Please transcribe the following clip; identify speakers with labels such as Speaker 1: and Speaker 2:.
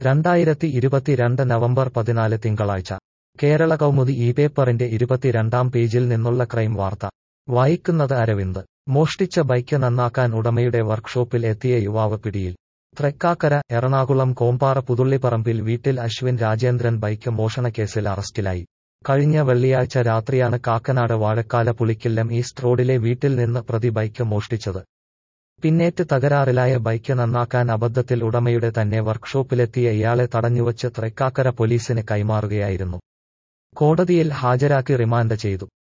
Speaker 1: രണ്ടായിരത്തി ഇരുപത്തിരണ്ട് നവംബർ പതിനാല് തിങ്കളാഴ്ച കേരള കൗമുദി ഈ പേപ്പറിന്റെ ഇരുപത്തിരണ്ടാം പേജിൽ നിന്നുള്ള ക്രൈം വാർത്ത വായിക്കുന്നത് അരവിന്ദ് മോഷ്ടിച്ച ബൈക്ക് നന്നാക്കാൻ ഉടമയുടെ വർക്ക്ഷോപ്പിൽ എത്തിയ യുവാവ് പിടിയിൽ തൃക്കാക്കര എറണാകുളം കോമ്പാറ പുതുള്ളിപ്പറമ്പിൽ വീട്ടിൽ അശ്വിൻ രാജേന്ദ്രൻ ബൈക്ക് മോഷണക്കേസിൽ അറസ്റ്റിലായി കഴിഞ്ഞ വെള്ളിയാഴ്ച രാത്രിയാണ് കാക്കനാട് വാഴക്കാല പുളിക്കില്ലം ഈസ്റ്റ് റോഡിലെ വീട്ടിൽ നിന്ന് പ്രതി ബൈക്ക് മോഷ്ടിച്ചത് പിന്നേറ്റ് തകരാറിലായ ബൈക്ക് നന്നാക്കാൻ അബദ്ധത്തിൽ ഉടമയുടെ തന്നെ വർക്ക്ഷോപ്പിലെത്തിയ ഇയാളെ തടഞ്ഞുവച്ച് തൃക്കാക്കര പോലീസിന് കൈമാറുകയായിരുന്നു കോടതിയിൽ ഹാജരാക്കി റിമാൻഡ് ചെയ്തു